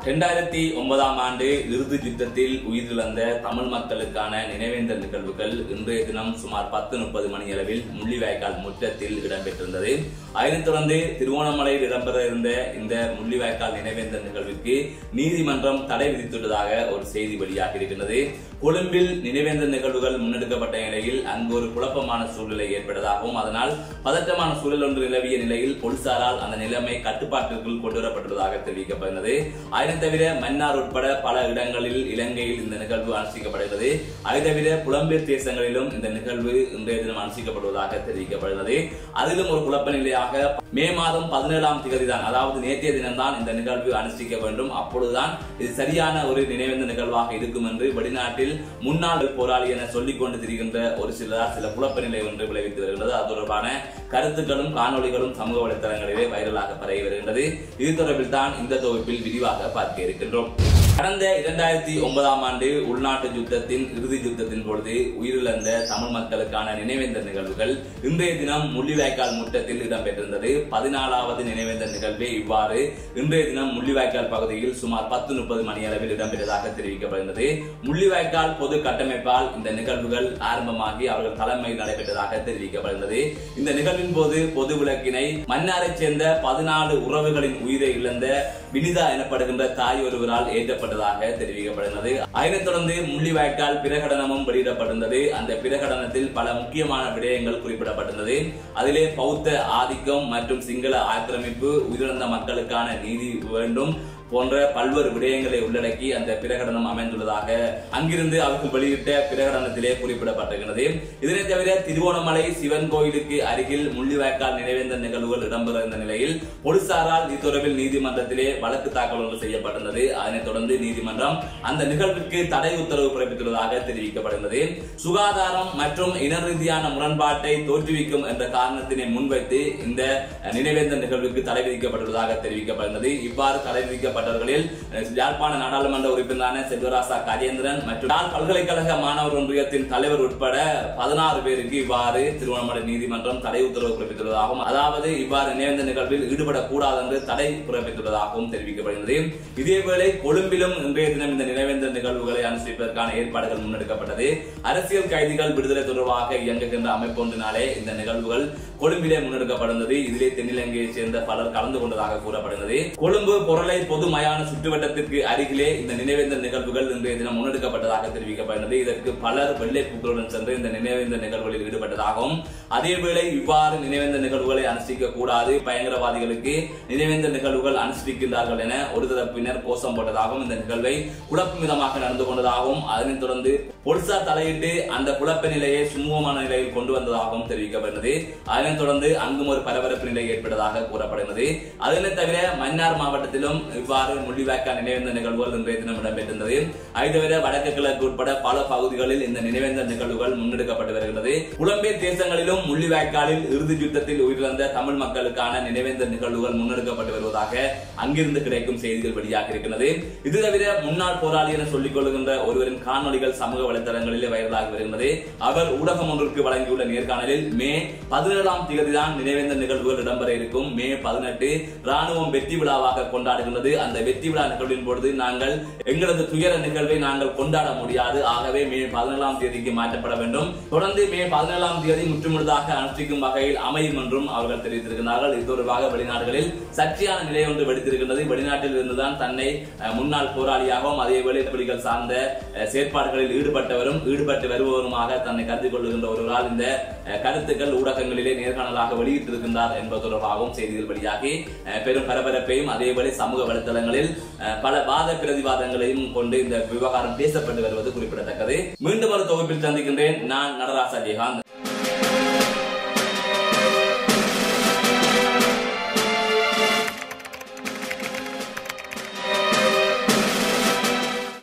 இரண்டாயிரத்தி ஒன்பதாம் ஆண்டு இறுதி யுத்தத்தில் உயிரிழந்த தமிழ் மக்களுக்கான நினைவேந்தல் நிகழ்வுகள் இன்றைய தினம் சுமார் பத்து முப்பது மணி அளவில் முள்ளிவாய்க்கால் முற்றத்தில் இடம்பெற்றிருந்தது அதனைத் தொடர்ந்து திருவோணமலையில் இடம்பெற இருந்த இந்த முள்ளிவாய்க்கால் நினைவேந்தல் நிகழ்வுக்கு நீதிமன்றம் தடை விதித்துள்ளதாக ஒரு செய்தி வெளியாகி இருக்கின்றது கொழும்பில் நினைவேந்தல் நிகழ்வுகள் முன்னெடுக்கப்பட்ட நிலையில் அங்கு ஒரு குழப்பமான சூழ்நிலை ஏற்பட்டதாகவும் அதனால் பதற்றமான சூழல் ஒன்று நிலவிய நிலையில் போலீசாரால் அந்த நிலைமை கட்டுப்பாட்டிற்குள் கொண்டுவரப்பட்டுள்ளதாக தெரிவிக்கப்படுகிறது அதனை தவிர மன்னார் உட்பட பல இடங்களில் இலங்கையில் இந்த நிகழ்வு அனுஷ்டிக்கப்படுகிறது அதை தவிர புலம்பெயர் தேசங்களிலும் இந்த நிகழ்வு இன்றைய தினம் அனுஷ்டிக்கப்படுவதாக தெரிவிக்கப்படுகிறது அதிலும் ஒரு குழப்ப நிலையாக மே மாதம் பதினேழாம் தேதி தான் அதாவது நேற்றைய தினம்தான் இந்த நிகழ்வு அனுஷ்டிக்க வேண்டும் அப்பொழுதுதான் இது சரியான ஒரு நினைவேந்த நிகழ்வாக இருக்கும் என்று வெளிநாட்டில் முன்னாள் போராளி என சொல்லிக் கொண்டு திரிகின்ற ஒரு சிலர் சில குழப்ப நிலை ஒன்று விளைவித்து வருகின்றது அது தொடர்பான கருத்துக்களும் காணொளிகளும் சமூக வலைத்தளங்களிலே வைரலாக பரவி வருகின்றது இது தொடர்பில் தான் இந்த தொகுப்பில் விரிவாக பார்க்க இருக்கின்றோம் கடந்த இரண்டாயிரத்தி ஒன்பதாம் ஆண்டு உள்நாட்டு யுத்தத்தின் இறுதி யுத்தத்தின் பொழுது உயிரிழந்த தமிழ் மக்களுக்கான நினைவேந்தல் நிகழ்வுகள் இன்றைய தினம் முள்ளிவாய்க்கால் முற்றத்தில் இடம்பெற்றிருந்தது பதினாலாவது நினைவேந்தல் நிகழ்வே இவ்வாறு இன்றைய தினம் முள்ளிவாய்க்கால் பகுதியில் சுமார் பத்து முப்பது மணி அளவில் இடம்பெற்றதாக தெரிவிக்கப்படுகிறது முள்ளிவாய்க்கால் பொது கட்டமைப்பால் இந்த நிகழ்வுகள் ஆரம்பமாகி அவர்கள் தலைமையில் நடைபெற்றதாக தெரிவிக்கப்படுகிறது இந்த நிகழ்வின் போது பொது விளக்கினை மன்னாரைச் சேர்ந்த பதினாலு உறவுகளின் உயிரை இழந்த வினிதா எனப்படுகின்ற தாய் ஒருவரால் ஏற்றப்பட்டதாக தெரிவிக்கப்படுகிறது அதனைத் தொடர்ந்து முள்ளிவாய்க்கால் பிரகடனமும் வெளியிடப்பட்டிருந்தது அந்த பிரகடனத்தில் பல முக்கியமான விடயங்கள் குறிப்பிடப்பட்டிருந்தது அதிலே பௌத்த ஆதிக்கம் மற்றும் சிங்கள ஆக்கிரமிப்பு உயிரிழந்த மக்களுக்கான நீதி வேண்டும் போன்ற பல்வேறு விடயங்களை உள்ளடக்கி அந்த பிரகடனம் அமைந்துள்ளதாக அங்கிருந்து அவர்கள் வெளியிட்ட பிரகடனத்திலே குறிப்பிடப்பட்டிருக்கிறது இதனை தவிர திருவோணமலை சிவன் கோயிலுக்கு அருகில் முள்ளிவாய்க்கால் நினைவேந்தல் நிகழ்வுகள் இடம்பெற இருந்த நிலையில் போலீசாரால் இது தொடர்பில் நீதிமன்றத்திலே வழக்கு தாக்கல் ஒன்று செய்யப்பட்டிருந்தது அதனைத் தொடர்ந்து நீதிமன்றம் அந்த நிகழ்வுக்கு தடை உத்தரவு பிறப்பித்துள்ளதாக தெரிவிக்கப்படுகிறது சுகாதாரம் மற்றும் இன ரீதியான முரண்பாட்டை தோற்றுவிக்கும் என்ற காரணத்தினை முன்வைத்து இந்த நினைவேந்தல் நிகழ்வுக்கு தடை விதிக்கப்பட்டுள்ளதாக தெரிவிக்கப்படுகிறது இவ்வாறு தடை விதிக்கப்பட்டவர்களில் யாழ்ப்பாண நாடாளுமன்ற உறுப்பினரான செல்வராசா கஜேந்திரன் மற்றும் யாழ் பல்கலைக்கழக மாணவர் ஒன்றியத்தின் தலைவர் உட்பட பதினாறு பேருக்கு இவ்வாறு திருவண்ணாமலை நீதிமன்றம் தடை உத்தரவு பிறப்பித்துள்ளதாகவும் அதாவது இவ்வாறு நினைவேந்த நிகழ்வில் ஈடுபடக்கூடாது என்று தடை பிறப்பித்துள்ளதாகவும் தெரிவிக்கப்படுகிறது இதேவேளை கொழும்பிலும் இன்றைய தினம் இந்த நினைவேந்தல் நிகழ்வுகளை அனுஷ்டிப்பதற்கான ஏற்பாடுகள் முன்னெடுக்கப்பட்டது அரசியல் கைதிகள் விடுதலை தொடர்பாக இயங்குகின்ற அமைப்பு ஒன்றினாலே இந்த நிகழ்வுகள் கொழும்பிலே முன்னெடுக்கப்படுகிறது இதிலே தென்னிலங்கையைச் சேர்ந்த பலர் கலந்து கொண்டதாக கூறப்படுகிறது கொழும்பு பொருளை பொது மயான சுற்றுவட்டத்திற்கு அருகிலே இந்த நினைவேந்தல் நிகழ்வுகள் இன்றைய தினம் முன்னெடுக்கப்பட்டதாக தெரிவிக்கப்படுகிறது இதற்கு பலர் வெள்ளை பூக்களுடன் சென்று இந்த நினைவேந்தல் நிகழ்வுகளில் ஈடுபட்டதாகவும் அதேவேளை இவ்வாறு நினைவேந்தல் நிகழ்வுகளை அனுஷ்டிக்க கூடாது பயங்கரவாதிகளுக்கு நினைவேந்தல் நிகழ்வுகள் அனுஷ்டிக்கின்றார்கள் என ஒரு தரப்பினர் கோஷம் போட்டதாகவும் இந்த நிகழ்வை குழப்பும் விதமாக நடந்து கொண்டதாகவும் அதனைத் தொடர்ந்து போலீசார் தலையிட்டு அந்த குழப்ப நிலையை சுமூகமான நிலையில் கொண்டு வந்ததாகவும் தெரிவிக்கப்படுகிறது அதனைத் தொடர்ந்து அங்கும் ஒரு பரபரப்பு நிலை ஏற்பட்டதாக கூறப்படுகிறது அதனை தவிர மன்னார் மாவட்டத்திலும் இவ்வாறு முள்ளிவாய்க்கால் நினைவேந்த நிகழ்வுகள் இன்றைய தினம் இடம்பெற்றிருந்தது அதை தவிர வடக்கு கிழக்கு உட்பட பல பகுதிகளில் இந்த நினைவேந்த நிகழ்வுகள் முன்னெடுக்கப்பட்டு வருகிறது புலம்பெயர் தேசங்களிலும் முள்ளிவாய்க்காலில் இறுதி யுத்தத்தில் உயிரிழந்த தமிழ் மக்களுக்கான நினைவேந்த நிகழ்வுகள் முன்னெடுக்கப்பட்டு வருவதாக அங்கிருந்து கிடைக்கும் செய்திகள் வெளியாக இருக்கிறது இது தவிர முன்னாள் போராளி என சொல்லிக் கொள்கின்ற ஒருவரின் காணொலிகள் சமூக வலைதளங்களிலே வைரலாகி வருகிறது அவர் ஊடகம் ஒன்றிற்கு வழங்கியுள்ள நேர்காணலில் மே பதினேழாம் தேதி தான் நினைவேந்த நிகழ்வுகள் இடம்பெற இருக்கும் மே பதினெட்டு ராணுவம் வெற்றி விழாவாக கொண்டாடுகின்றது அந்த வெற்றி விழா நிகழ்வின் பொழுது நாங்கள் எங்களது துயர நிகழ்வை நாங்கள் கொண்டாட முடியாது ஆகவே மே பதினேழாம் தேதிக்கு மாற்றப்பட வேண்டும் தொடர்ந்து மே பதினேழாம் தேதி முற்றுமுழுதாக அனுஷ்டிக்கும் வகையில் அமையும் என்றும் அவர்கள் தெரிவித்திருக்கிறார்கள் இது தொடர்பாக வெளிநாடுகளில் சர்ச்சையான நிலை ஒன்று வெடித்திருக்கின்றது வெளிநாட்டில் இருந்துதான் தன்னை அஹ், முன்னாள் போராளியாகவும் அதே வேளை புலிகள் சார்ந்த அஹ், செயற்பாடுகளில் ஈடுபட்டவரும் ஈடுபட்டு வருபவருமாக தன்னை கருதிக் கொள்ளுகின்ற ஒருவரால் இந்த அஹ், கருத்துக்கள் ஊடகங்களிலே நேர்காணலாக வெளியிட்டிருக்கின்றார் என்பது தொடர்பாகவும் செய்திகள் வெளியாகி அஹ், பெரும் பரபரப்பையும் அதேவேளை சமூக வலைதளங்களில் அஹ், பல வாத பிரதிவாதங்களையும் கொண்டு இந்த விவகாரம் பேசப்பட்டு வருவது குறிப்பிடத்தக்கது மீண்டும் ஒரு தொகுப்பில் சந்திக்கின்றேன் நான் நடராசா ஜெயகாந்த்